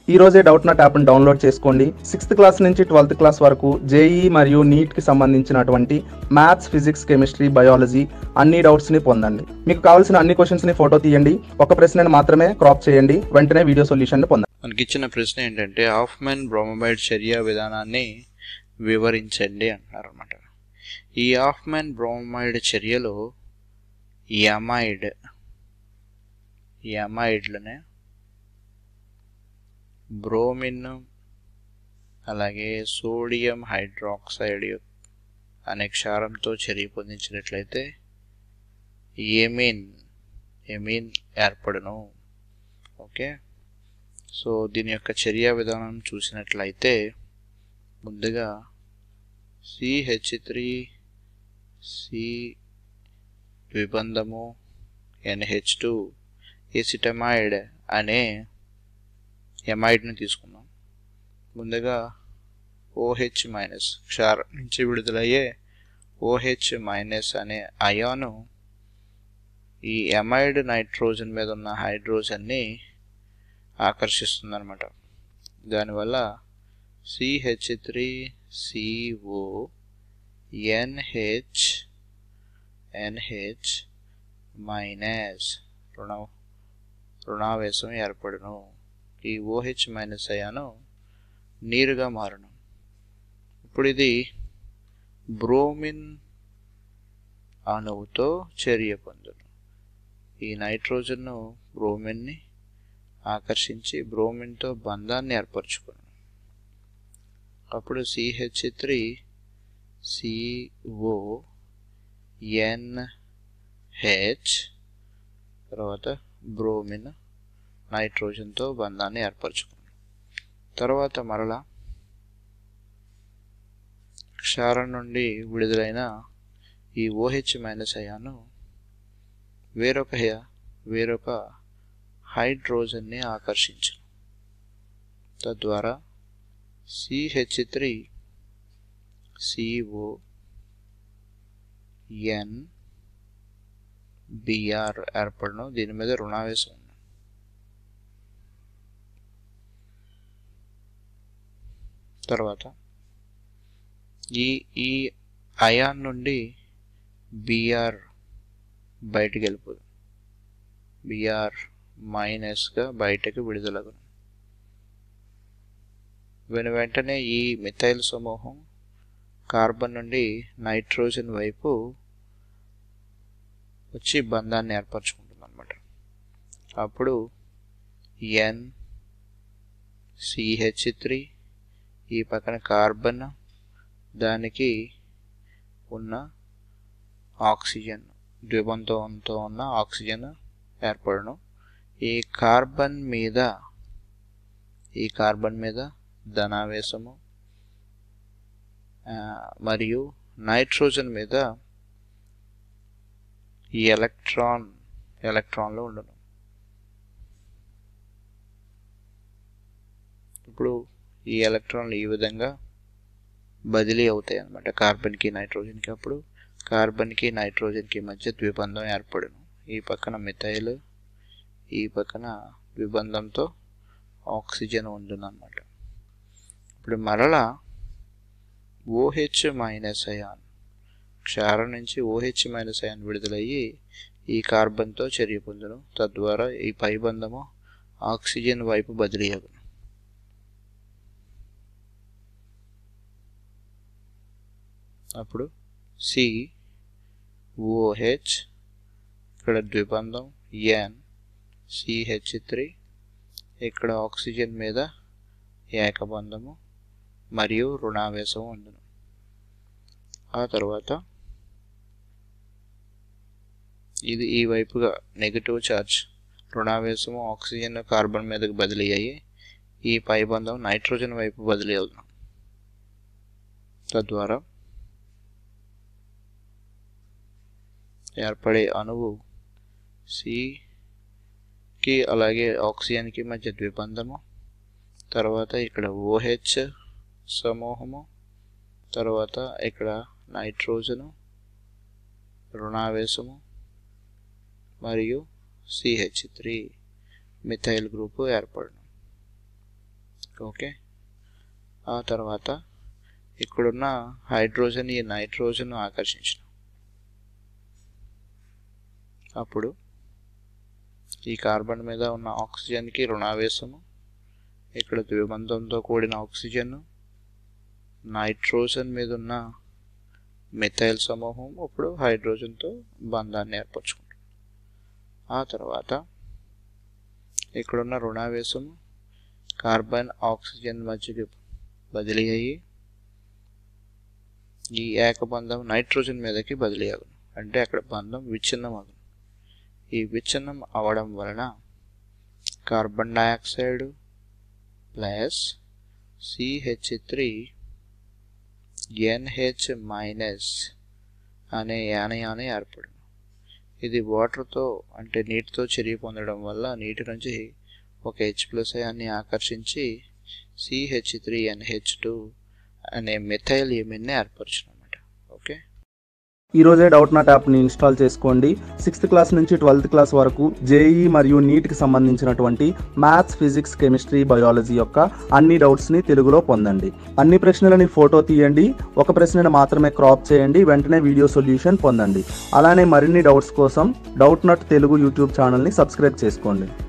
ఈ రోజే Doubtnut యాప్ను డౌన్లోడ్ చేసుకోండి సిక్స్త్ క్లాస్ నుంచి ట్వెల్త్ క్లాస్ వరకు జేఈ మరియు నీట్కి సంబంధించినటువంటి మ్యాథ్స్ ఫిజిక్స్ కెమిస్ట్రీ బయాలజీ అన్ని డౌట్స్ని పొందండి మీకు కావాల్సిన అన్ని క్వశ్చన్స్ని ఫోటో తీయండి ఒక ప్రశ్నను మాత్రమే క్రాప్ చేయండి వెంటనే వీడియో సొల్యూషన్ పొందండి మనకి ఇచ్చిన ప్రశ్న ఏంటంటే హాఫ్మెన్ బ్రోమమైడ్ చర్య విధానాన్ని వివరించండి అంటున్నారు అనమాట ఈ హాఫ్మెన్ బ్రోమైడ్ చర్యలో యమైడ్ యమైడ్లనే బ్రోమిన్ అలాగే సోడియం హైడ్రాక్సైడ్ అనే క్షారంతో చర్య పొందించినట్లయితే ఎమిన్ ఎమిన్ ఏర్పడును ఓకే సో దీని యొక్క చర్యా విధానం చూసినట్లయితే ముందుగా సిహెచ్ త్రీ సి ద్విబంధము ఎన్హెచ్ టూ ఎసిటమైడ్ అనే ఎమైడ్ని తీసుకున్నాం ముందుగా ఓహెచ్ మైనస్ క్షారం నుంచి విడుదలయ్యే ఓహెచ్ మైనస్ అనే అయాను ఈ ఎమైడ్ నైట్రోజన్ మీద ఉన్న హైడ్రోజన్ని ఆకర్షిస్తుందన్నమాట దానివల్ల CH three CO NH NH minus రుణ రుణావేశం ఏర్పడును ఈ ఓహెచ్ మైనస్ అయాను నీరుగా మారును ఇప్పుడు ఇది బ్రోమిన్ అణువుతో చర్య పొందును ఈ నైట్రోజన్ను బ్రోమిన్ని ఆకర్షించి బ్రోమిన్తో బంధాన్ని ఏర్పరచుకును అప్పుడు సిహెచ్ త్రీ సిఓ ఎన్హెచ్ తర్వాత బ్రోమిన్ నైట్రోజన్తో బంధాన్ని ఏర్పరచుకున్నాం తర్వాత మరలా క్షారం నుండి విడుదలైన ఈ ఓహెచ్ మైనస్ అయాను వేరొక వేరొక హైడ్రోజన్ని ఆకర్షించు తద్వారా CH three CO N BR ఏర్పడను దీని మీద రుణావేశం ఉంది తర్వాత ఈ ఈ అయాన్ నుండి బిఆర్ బయటికి వెళ్ళిపోదు బిఆర్ మైనస్గా బయటకు విడుదలగును వెను వెంటనే ఈ మిథైల్ సమూహం కార్బన్ నుండి నైట్రోజన్ వైపు వచ్చి బంధాన్ని ఏర్పరచుకుంటుంది అనమాట అప్పుడు ఎన్ సిహెచ్ త్రీ ఈ పక్కన కార్బన్ దానికి ఉన్న ఆక్సిజన్ ద్విబంధంతో ఉన్న ఆక్సిజన్ ఏర్పడను ఈ కార్బన్ మీద ఈ కార్బన్ మీద ధనావేశము మరియు నైట్రోజన్ మీద ఈ ఎలక్ట్రాన్ ఎలక్ట్రాన్లు ఉండను ఇప్పుడు ఈ ఎలక్ట్రాన్లు ఈ విధంగా బదిలీ అవుతాయి అన్నమాట కార్బన్కి నైట్రోజన్కి అప్పుడు కార్బన్కి నైట్రోజన్కి మధ్య ద్విబంధం ఏర్పడును ఈ పక్కన మిథైల్ ఈ పక్కన ద్విబంధంతో ఆక్సిజన్ ఉండునన్నమాట ఇప్పుడు మరలా ఓహెచ్ మైనస్ అయాన్ క్షారం నుంచి ఓహెచ్ మైనస్ అయాన్ విడుదలయ్యి ఈ కార్బన్తో చర్య పొందును తద్వారా ఈ పైబంధము ఆక్సిజన్ వైపు బదిలీ అగును అప్పుడు సి ఓహెచ్ ఇక్కడ ద్విబంధం ఎన్ సిహెచ్ త్రీ ఇక్కడ ఆక్సిజన్ మీద ఏకబంధము మరియు రుణావేశం ఉండును ఆ తర్వాత ఇది ఈ వైపుగా నెగిటివ్ ఛార్జ్ రుణావేశము ఆక్సిజన్ కార్బన్ మీదకి బదిలీ అయ్యి ఈ పైబంధం నైట్రోజన్ వైపు బదిలీ అవుతుంది తద్వారా ఏర్పడే అణువు సికి అలాగే ఆక్సిజన్కి మధ్య ద్విబంధము తర్వాత ఇక్కడ ఓహెచ్ సమూహము తర్వాత ఇక్కడ నైట్రోజను రుణావేశము మరియు సిహెచ్ త్రీ మిథైల్ గ్రూపు ఏర్పడను ఓకే ఆ తర్వాత ఇక్కడున్న హైడ్రోజన్ ఈ నైట్రోజన్ ఆకర్షించిన అప్పుడు ఈ కార్బన్ మీద ఉన్న ఆక్సిజన్కి రుణావేశము ఇక్కడ ద్విబంధంతో కూడిన ఆక్సిజన్ నైట్రోజన్ మీద ఉన్న మిథైల్ సమూహం ఇప్పుడు హైడ్రోజన్తో బంధాన్ని ఏర్పరచుకుంటుంది ఆ తర్వాత ఇక్కడున్న రుణావేశము కార్బన్ ఆక్సిజన్ మధ్యకి బదిలీ అయ్యి ఈ ఏకబంధం నైట్రోజన్ మీదకి బదిలీ అగును అంటే అక్కడ బంధం విచ్ఛిన్నం అగును ఈ విచ్ఛిన్నం అవడం వలన carbon dioxide plus CH three NH minus అనే యానయాన్ని ఏర్పడును ఇది వాటర్తో అంటే నీటితో చర్య పొందడం వల్ల నీటి నుంచి ఒక హెచ్ ప్లస్ అయాన్ని ఆకర్షించి సిహెచ్ త్రీ ఎన్హెచ్ టూ అనే మిథైల్ ఎమిన్ని ఏర్పరచును అనమాట ఓకే ఈ రోజే డౌట్ నాట్ యాప్ని ఇన్స్టాల్ చేసుకోండి సిక్స్త్ క్లాస్ నుంచి ట్వెల్త్ క్లాస్ వరకు జేఈ మరియు నీట్కి సంబంధించినటువంటి మ్యాథ్స్ ఫిజిక్స్ కెమిస్ట్రీ బయాలజీ యొక్క అన్ని డౌట్స్ని తెలుగులో పొందండి అన్ని ప్రశ్నలని ఫోటో తీయండి ఒక ప్రశ్నను మాత్రమే క్రాప్ చేయండి వెంటనే వీడియో సొల్యూషన్ పొందండి అలానే మరిన్ని డౌట్స్ కోసం డౌట్ నాట్ తెలుగు యూట్యూబ్ ఛానల్ని సబ్స్క్రైబ్ చేసుకోండి